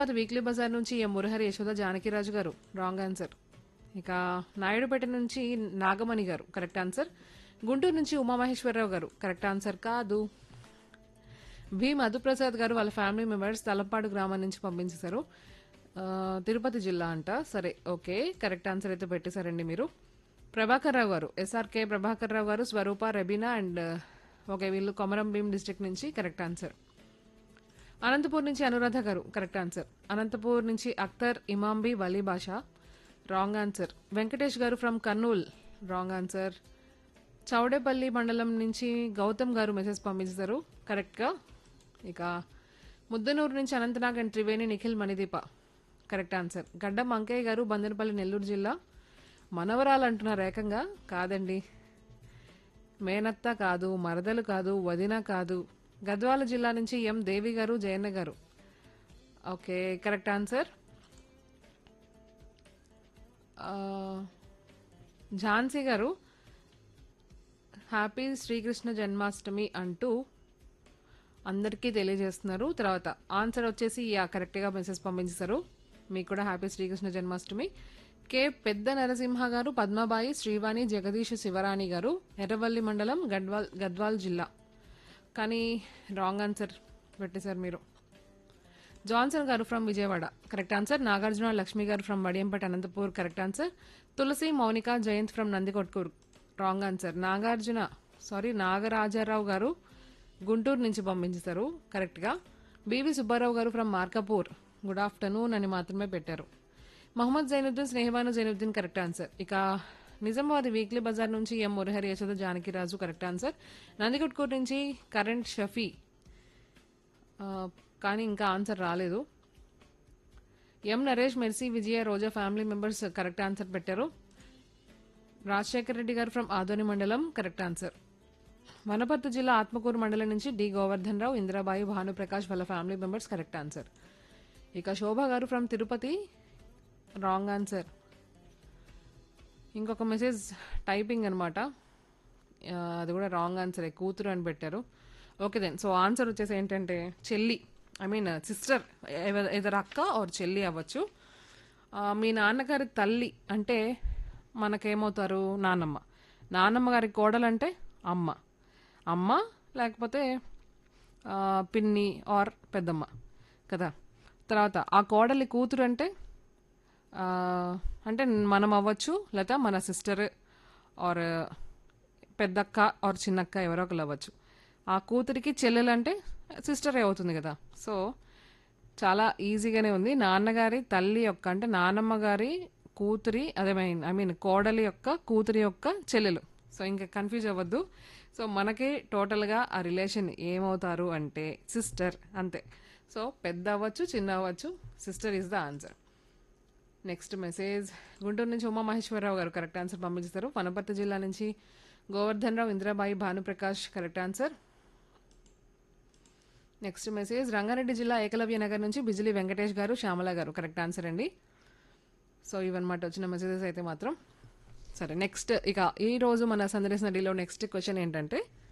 తర్వాత weekly bazaar నుంచి M Murahari Yashoda Janakiraju గారు రాంగ్ ఆన్సర్ ఇక నాయుడుపేట నుంచి నాగమణి గారు కరెక్ట్ ఆన్సర్ గుంటూరు నుంచి ఉమామహేశ్వరరావు గారు కరెక్ట్ ఆన్సర్ కాదు బి మధుప్రసాద్ గారు వాళ్ళ ఫ్యామిలీ మెంబర్స్ తలపాడు గ్రామం నుంచి పంపించేశారు ఆ, తిరుపతి జిల్లా అంట సరే ఓకే కరెక్ట్ ఆన్సర్ అయితే పెట్టేశారండి మీరు ప్రభాకర్ రావు గారు ఎస్ఆర్కే ప్రభాకర్ రావు గారు స్వరూప రెబీనా అండ్ ఓకే వీళ్ళు కొమరం భీం డిస్ట్రిక్ట్ నుంచి కరెక్ట్ ఆన్సర్ అనంతపూర్ నుంచి అనురాధ గారు కరెక్ట్ ఆన్సర్ అనంతపూర్ నుంచి అఖ్తర్ ఇమాంబి వలీ భాష రాంగ్ ఆన్సర్ వెంకటేష్ గారు from Kurnool wrong answer Chowdepalle మండలం నుంచి గౌతమ్ గారు మెసేజ్ పంపించారు కరెక్ట్గా ఇక ముద్దనూరు నుంచి Anantnag and Triveni Nikhil Manideepa correct answer Gaddam Ankaiah గారు బందనపల్లి నెల్లూరు జిల్లా మనవరాలు అంటున్నారు ఏకంగా కాదండి మేనత్త కాదు మరదలు కాదు వదిన కాదు గద్వాల జిల్లా నుంచి ఎం దేవి గారు జయన్న గారు ఓకే కరెక్ట్ ఆన్సర్ ఆ, ఝాన్సీ గారు హ్యాపీ శ్రీకృష్ణ జన్మాష్టమి అంటూ అందరికీ తెలియజేస్తున్నారు తర్వాత ఆన్సర్ వచ్చేసి యా కరెక్ట్గా మెసేజ్ పంపించేశారు మీకు కూడా హ్యాపీ శ్రీకృష్ణ జన్మాష్టమి కే పెద్ద నరసింహ గారు పద్మబాయి శ్రీవాణి జగదీష్ శివరాణి గారు ఎర్రవల్లి మండలం గడ్వాల్ గద్వాల్ జిల్లా కానీ రాంగ్ ఆన్సర్ పెట్టేశారు మీరు జాన్సన్ గారు from Vijayawada correct answer Nagarjuna Lakshmi గారు from Vadiyampeta Anantapur correct answer Tulasi Mounika Jayanth from Nandikotkur wrong answer Nagarjuna sorry Nagarajarao గారు గుంటూరు నుంచి పంపించారు కరెక్ట్గా బీవీ సుబ్బారావు గారు ఫ్రమ్ మార్కాపూర్ గుడ్ ఆఫ్టర్నూన్ అని మాత్రమే పెట్టారు మహమ్మద్ జైనుద్దీన్ స్నేహబాను జైనుద్దీన్ కరెక్ట్ ఆన్సర్ ఇక నిజామాబాద్ వీక్లీ బజార్ నుంచి M Murahari Yashoda Janakiraju correct answer Nandikotkur నుంచి కరెంట్ షఫీ ఆ, కానీ ఇంకా ఆన్సర్ రాలేదు M Naresh Mercy Vijaya Roja family members correct answer పెట్టారు రాజశేఖర్ రెడ్డి గారు ఫ్రమ్ ఆదోని మండలం కరెక్ట్ ఆన్సర్ వనపర్తి జిల్లా ఆత్మకూరు మండలం నుంచి డి గోవర్ధన్ రావు ఇందిరాబాయి భానుప్రకాష్ వాళ్ళ ఫ్యామిలీ మెంబర్స్ కరెక్ట్ ఆన్సర్ ఇక శోభ గారు ఫ్రమ్ తిరుపతి రాంగ్ ఆన్సర్ ఇంకొక మెసేజ్ టైపింగ్ అనమాట అది కూడా రాంగ్ ఆన్సర్ కూతురు అని పెట్టారు ఓకే దెన్ సో ఆన్సర్ వచ్చేసి ఏంటంటే చెల్లి ఐ మీన్ సిస్టర్ ఎదర్ అక్క ఆర్ చెల్లి అవ్వచ్చు ఆ, మీ నాన్నగారి తల్లి అంటే మనకేమవుతారు నాన్నమ్మ నాన్నమ్మ గారి కోడలంటే అమ్మ అమ్మ లేకపోతే ఆ, పిన్ని ఆర్ పెద్దమ్మ కదా తర్వాత ఆ కోడలి కూతురు అంటే ఆ, అంటే మనం అవ్వచ్చు లేదా మన సిస్టర్ ఆర్ పెద్దక్క ఆర్ చిన్నక్క ఎవరో ఒకరు అవ్వచ్చు ఆ కూతురికి చెల్లెలు అంటే సిస్టరే అవుతుంది కదా సో చాలా ఈజీగానే ఉంది నాన్నగారి తల్లి యొక్క అంటే నానమ్మ గారి కూతురి అదే మీన్ ఐ మీన్ కోడలి యొక్క కూతురి యొక్క చెల్లెలు సో ఇంకా కన్ఫ్యూజ్ అవ్వద్దు సో మనకి టోటల్గా ఆ రిలేషన్ ఏమవుతారు అంటే సిస్టర్ అంతే సో పెద్ద అవ్వచ్చు చిన్న అవ్వచ్చు sister is the answer next message Guntur నుంచి ఉమా మహేశ్వరరావు గారు కరెక్ట్ ఆన్సర్ పంపించారు వనపర్తి జిల్లా నుంచి Govardhan Rao Indirabai Bhanuprakash correct answer next message Rangareddy జిల్లా ఏకలవ్య నగర్ నుంచి బిజిలి వెంకటేష్ గారు శ్యామల గారు కరెక్ట్ ఆన్సర్ అండి సో ఇవన్నమాట వచ్చిన మెసేజెస్ అయితే మాత్రం సరే నెక్స్ట్ ఇక ఈ రోజు మన సందర్శన డీలో నెక్స్ట్ క్వశ్చన్ ఏంటంటే